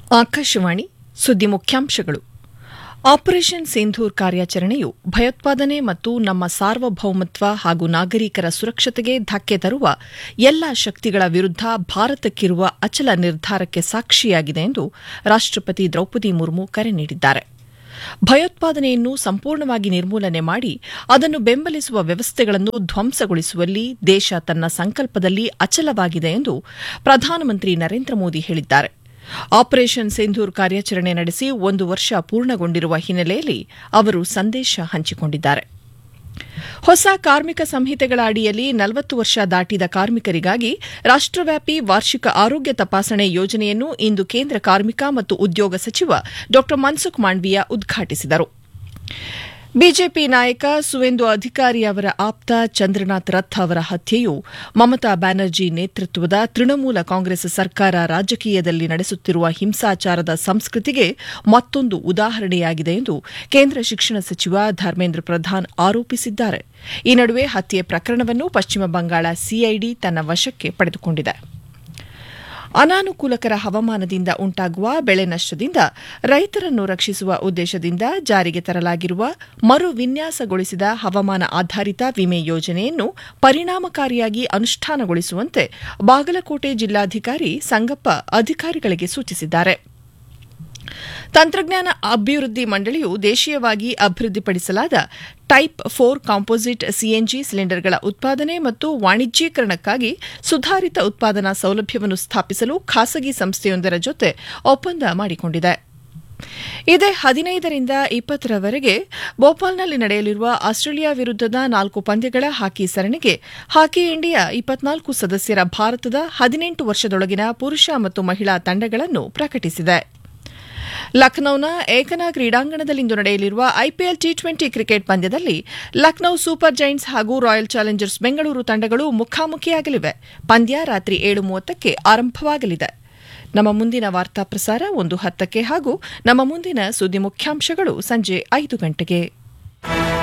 ಆಕಾಶವಾಣಿ ಸುದ್ದಿ ಮುಖ್ಯಾಂಶಗಳು ಆಪರೇಷನ್ ಸಿಂಧೂರ್ ಕಾರ್ಯಾಚರಣೆಯು ಭಯೋತ್ಪಾದನೆ ಮತ್ತು ನಮ್ಮ ಸಾರ್ವಭೌಮತ್ವ ಹಾಗೂ ನಾಗರಿಕರ ಸುರಕ್ಷತೆಗೆ ಧಕ್ಕೆ ತರುವ ಎಲ್ಲಾ ಶಕ್ತಿಗಳ ವಿರುದ್ಧ ಭಾರತಕ್ಕಿರುವ ಅಚಲ ನಿರ್ಧಾರಕ್ಕೆ ಸಾಕ್ಷಿಯಾಗಿದೆ ಎಂದು ರಾಷ್ಟಪತಿ ದ್ರೌಪದಿ ಮುರ್ಮು ಕರೆ ನೀಡಿದ್ದಾರೆ ಭಯೋತ್ಪಾದನೆಯನ್ನು ಸಂಪೂರ್ಣವಾಗಿ ನಿರ್ಮೂಲನೆ ಮಾಡಿ ಅದನ್ನು ಬೆಂಬಲಿಸುವ ವ್ಯವಸ್ಥೆಗಳನ್ನು ಧ್ವಂಸಗೊಳಿಸುವಲ್ಲಿ ದೇಶ ತನ್ನ ಸಂಕಲ್ಪದಲ್ಲಿ ಅಚಲವಾಗಿದೆ ಎಂದು ಪ್ರಧಾನಮಂತ್ರಿ ನರೇಂದ್ರ ಮೋದಿ ಹೇಳಿದ್ದಾರೆ ಆಪರೇಷನ್ ಸಿಂಧೂರ್ ಕಾರ್ಯಾಚರಣೆ ನಡೆಸಿ ಒಂದು ವರ್ಷ ಪೂರ್ಣಗೊಂಡಿರುವ ಹಿನ್ನೆಲೆಯಲ್ಲಿ ಅವರು ಸಂದೇಶ ಹಂಚಿಕೊಂಡಿದ್ದಾರೆ ಹೊಸ ಕಾರ್ಮಿಕ ಸಂಹಿತೆಗಳ ಅಡಿಯಲ್ಲಿ ನಲವತ್ತು ವರ್ಷ ದಾಟಿದ ಕಾರ್ಮಿಕರಿಗಾಗಿ ರಾಷ್ಟವ್ಯಾಪಿ ವಾರ್ಷಿಕ ಆರೋಗ್ಯ ತಪಾಸಣೆ ಯೋಜನೆಯನ್ನು ಇಂದು ಕೇಂದ್ರ ಕಾರ್ಮಿಕ ಮತ್ತು ಉದ್ಯೋಗ ಸಚಿವ ಡಾ ಮನ್ಸುಖ್ ಮಾಂಡವೀಯ ಉದ್ಘಾಟಿಸಿದರು ಬಿಜೆಪಿ ನಾಯಕ ಸುವೇಂದು ಅಧಿಕಾರಿ ಅವರ ಆಪ್ತ ಚಂದ್ರನಾಥ್ ರಥ್ ಅವರ ಹತ್ಯೆಯು ಮಮತಾ ಬ್ಯಾನರ್ಜಿ ನೇತೃತ್ವದ ತೃಣಮೂಲ ಕಾಂಗ್ರೆಸ್ ಸರ್ಕಾರ ರಾಜಕೀಯದಲ್ಲಿ ನಡೆಸುತ್ತಿರುವ ಹಿಂಸಾಚಾರದ ಸಂಸ್ಕೃತಿಗೆ ಮತ್ತೊಂದು ಉದಾಹರಣೆಯಾಗಿದೆ ಎಂದು ಕೇಂದ್ರ ಶಿಕ್ಷಣ ಸಚಿವ ಧರ್ಮೇಂದ್ರ ಪ್ರಧಾನ್ ಆರೋಪಿಸಿದ್ದಾರೆ ಈ ನಡುವೆ ಹತ್ಯೆ ಪ್ರಕರಣವನ್ನು ಪಶ್ಚಿಮ ಬಂಗಾಳ ಸಿಐಡಿ ತನ್ನ ವಶಕ್ಕೆ ಪಡೆದುಕೊಂಡಿದೆ ಅನಾನುಕೂಲಕರ ಹವಾಮಾನದಿಂದ ಉಂಟಾಗುವ ಬೆಳೆ ನಷ್ಟದಿಂದ ರೈತರನ್ನು ರಕ್ಷಿಸುವ ಉದ್ದೇಶದಿಂದ ಜಾರಿಗೆ ತರಲಾಗಿರುವ ಮರು ವಿನ್ಯಾಸಗೊಳಿಸಿದ ಹವಾಮಾನ ಆಧಾರಿತ ವಿಮೆ ಯೋಜನೆಯನ್ನು ಪರಿಣಾಮಕಾರಿಯಾಗಿ ಅನುಷ್ಠಾನಗೊಳಿಸುವಂತೆ ಬಾಗಲಕೋಟೆ ಜಿಲ್ಲಾಧಿಕಾರಿ ಸಂಗಪ್ಪ ಅಧಿಕಾರಿಗಳಿಗೆ ಸೂಚಿಸಿದ್ದಾರೆ ತಂತ್ರಜ್ಞಾನ ಅಭಿವೃದ್ಧಿ ಮಂಡಳಿಯು ದೇಶೀಯವಾಗಿ ಅಭಿವೃದ್ಧಿಪಡಿಸಲಾದ ಟೈಪ್ ಫೋರ್ ಕಾಂಪೋಸಿಟ್ ಸಿಎನ್ಜಿ ಸಿಲಿಂಡರ್ಗಳ ಉತ್ಪಾದನೆ ಮತ್ತು ವಾಣಿಜ್ಯೀಕರಣಕ್ಕಾಗಿ ಸುಧಾರಿತ ಉತ್ಪಾದನಾ ಸೌಲಭ್ಯವನ್ನು ಸ್ಥಾಪಿಸಲು ಖಾಸಗಿ ಸಂಸ್ಥೆಯೊಂದರ ಜೊತೆ ಒಪ್ಪಂದ ಮಾಡಿಕೊಂಡಿದೆ ಇದೇ ಹದಿನೈದರಿಂದ ಇಪ್ಪತ್ತರವರೆಗೆ ಭೋಪಾಲ್ನಲ್ಲಿ ನಡೆಯಲಿರುವ ಆಸ್ಟ್ರೇಲಿಯಾ ವಿರುದ್ಧದ ನಾಲ್ಕು ಪಂದ್ಯಗಳ ಹಾಕಿ ಸರಣಿಗೆ ಹಾಕಿ ಇಂಡಿಯಾ ಇಪ್ಪತ್ನಾಲ್ಕು ಸದಸ್ಯರ ಭಾರತದ ಹದಿನೆಂಟು ವರ್ಷದೊಳಗಿನ ಪುರುಷ ಮತ್ತು ಮಹಿಳಾ ತಂಡಗಳನ್ನು ಪ್ರಕಟಿಸಿದೆ ಲಖನೌನ ಏಕನಾ ಕ್ರೀಡಾಂಗಣದಲ್ಲಿಂದು ನಡೆಯಲಿರುವ ಐಪಿಎಲ್ ಟಿ ಟ್ವೆಂಟಿ ಕ್ರಿಕೆಟ್ ಪಂದ್ಯದಲ್ಲಿ ಲಖನೌ ಸೂಪರ್ ಜೈಂಟ್ಸ್ ಹಾಗೂ ರಾಯಲ್ ಚಾಲೆಂಜರ್ಸ್ ಬೆಂಗಳೂರು ತಂಡಗಳು ಮುಖಾಮುಖಿಯಾಗಲಿವೆ ಪಂದ್ಯ ರಾತ್ರಿ ಏಳು ಮೂವತ್ತಕ್ಕೆ ಆರಂಭವಾಗಲಿದೆ ನಮ್ಮ ಮುಂದಿನ ವಾರ್ತಾ ಪ್ರಸಾರ ಒಂದು ಹತ್ತಕ್ಕೆ ಹಾಗೂ ನಮ್ಮ ಮುಂದಿನ ಸುದ್ದಿ ಮುಖ್ಯಾಂಶಗಳು ಸಂಜೆ ಐದು ಗಂಟೆಗೆ